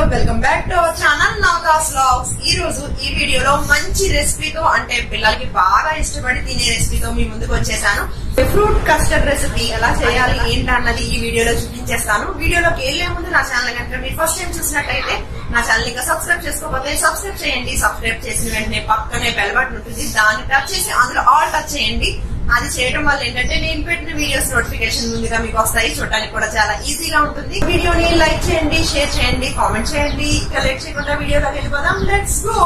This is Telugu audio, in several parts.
welcome back to our channel Naga's logs ఈ రోజు ఈ వీడియోలో మంచి రెసిపీతో అంటే పిల్లలకి బాగా ఇష్టపడి తినే రెసిపీతో మీ ముందుకు వచ్చేసాను ఫ్రూట్ కస్టర్డ్ రెసిపీ ఎలా చేయాలి ఏంటన్నది ఈ వీడియోలో చూపించేస్తాను వీడియోలోకి వెళ్లే ముందు నా ఛానల్ కనుక మీరు ఫస్ట్ టైం చూసినట్టయితే నా ఛానల్ ఇంకా సబ్స్క్రైబ్ చేసుకోకపోతే సబ్స్క్రైబ్ చేయండి సబ్స్క్రైబ్ చేసిన వెంటనే పక్కనే బెల్ బటన్ ఉంటుంది దాన్ని టచ్ చేసి అందులో ఆల్ టచ్ చేయండి అది చేయడం వల్ల ఏంటంటే నేను పెట్టిన వీడియోస్ నోటిఫికేషన్ ముందుగా మీకు వస్తాయి చూడడానికి కూడా చాలా ఈజీగా ఉంటుంది వీడియోని లైక్ చేయండి షేర్ చేయండి కామెంట్ చేయండి కలెక్ట్ చేయకుండా వీడియోలోకి వెళ్ళిపోదాం లెట్స్ గో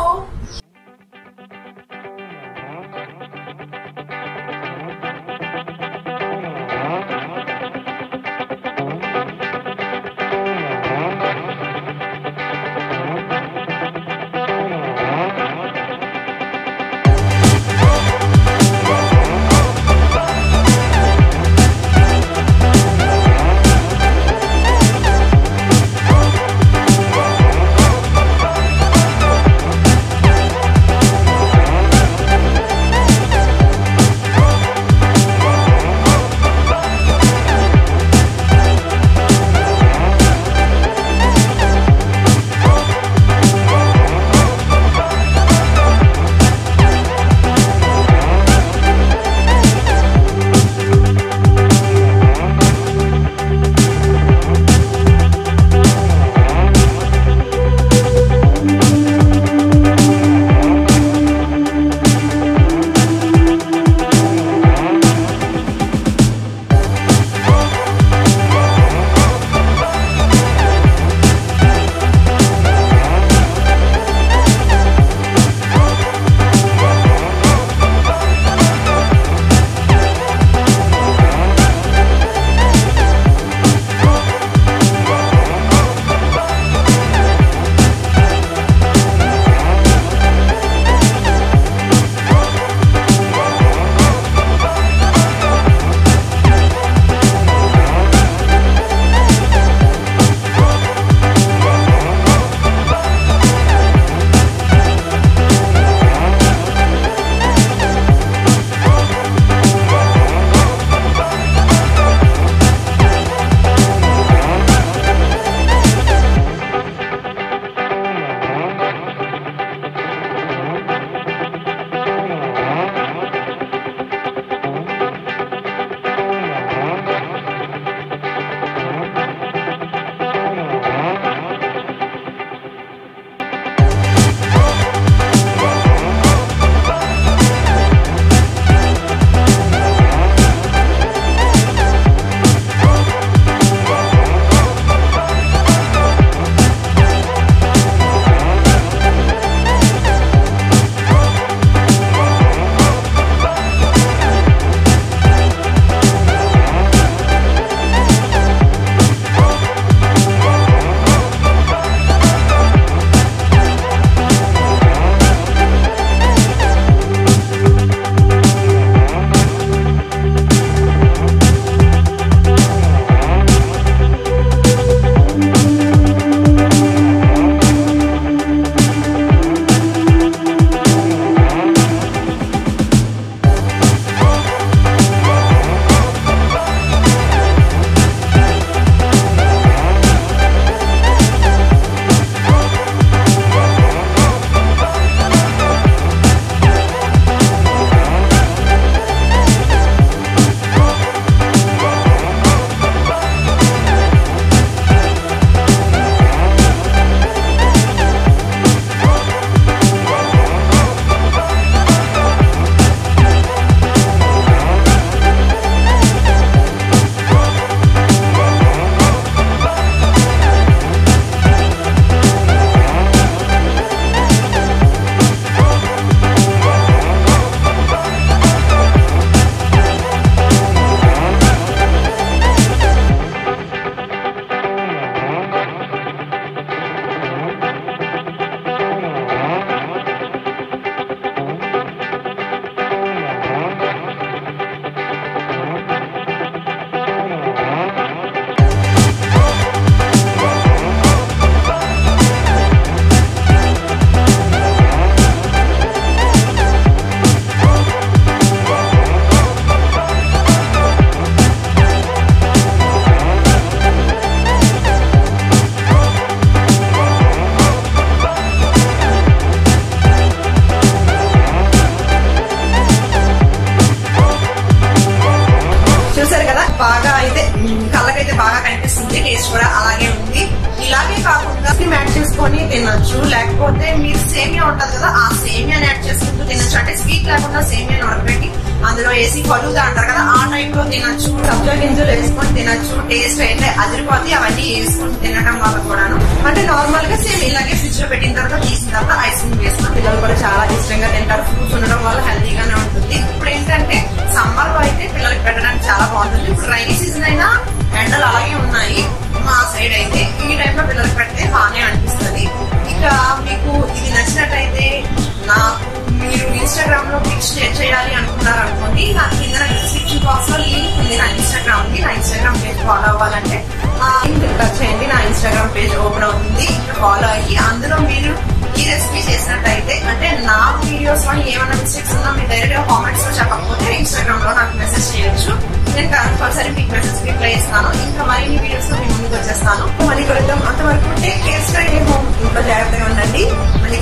తినొచ్చు లేకపోతే మీరు సేమియా ఉంటది కదా ఆ సేమియాని యాడ్ చేసుకుంటూ తినొచ్చు అంటే స్వీట్ లేకుండా సేమియాని ఉడకబెట్టి అందులో వేసి ఫలుదా అంటారు కదా ఆ టైప్ లో తినొచ్చు సబ్జా గింజలు వేసుకొని తినొచ్చు టేస్ట్ అయితే అదిరిపోతే అవన్నీ వేసుకొని తినడం వల్ల కూడాను అంటే నార్మల్ గా సేమ్ ఇలాగే ఫ్రిడ్జ్ లో పెట్టిన తర్వాత తీసిన తర్వాత ఐస్ క్రీమ్ వేసుకొని పిల్లలు కూడా చాలా ఇష్టంగా తింటారు ఫ్రూట్స్ ఉండడం వల్ల హెల్తీగానే ఉంటుంది ఇప్పుడు ఏంటంటే సమ్మర్ లో అయితే పిల్లలకి పెట్టడానికి చాలా బాగుంటుంది ఇప్పుడు రైనీ సీజన్ అయినా ఎండలు అలాగే ఉన్నాయి మా సైడ్ అయితే ఈ టైంలో పిల్లలకి పెడితే బాగానే అనిపిస్తుంది ఇక మీకు ఇది నచ్చినట్టయితే నాకు మీరు ఇన్స్టాగ్రామ్ లో పిక్స్ షేర్ చేయాలి అనుకున్నారు అనుకోండి నా కింద డిస్క్రిప్షన్ బాక్స్ లో లింక్ ఉంది నా ఇన్స్టాగ్రామ్ కి నా ఇన్స్టాగ్రామ్ పేజ్ ఫాలో అవ్వాలంటే ఆ లింక్ టచ్ చేయండి నా ఇన్స్టాగ్రామ్ పేజ్ ఓపెన్ అవుతుంది ఫాలో అయ్యి అందులో మీరు ఈ రెసిపీ చేసినట్టయితే అంటే నా వీడియోస్ లో ఏమైనా మిస్టేక్స్ ఉన్నా మీరు డైరెక్ట్ గా కామెంట్స్ లో చెప్పకపోతే ఇన్స్టాగ్రామ్ లో నాకు మెసేజ్ చేయొచ్చు నేను కంపల్సరీ మీకు మెసేజ్ రిప్లై ఇస్తాను ఇంకా మరిన్ని వీడియోస్ లో మీ ముందుకు వచ్చేస్తాను మళ్ళీ కలుద్దాం అంతవరకు టేక్ కేర్ స్టే హోమ్ ఇంట్లో జాగ్రత్తగా ఉండండి మళ్ళీ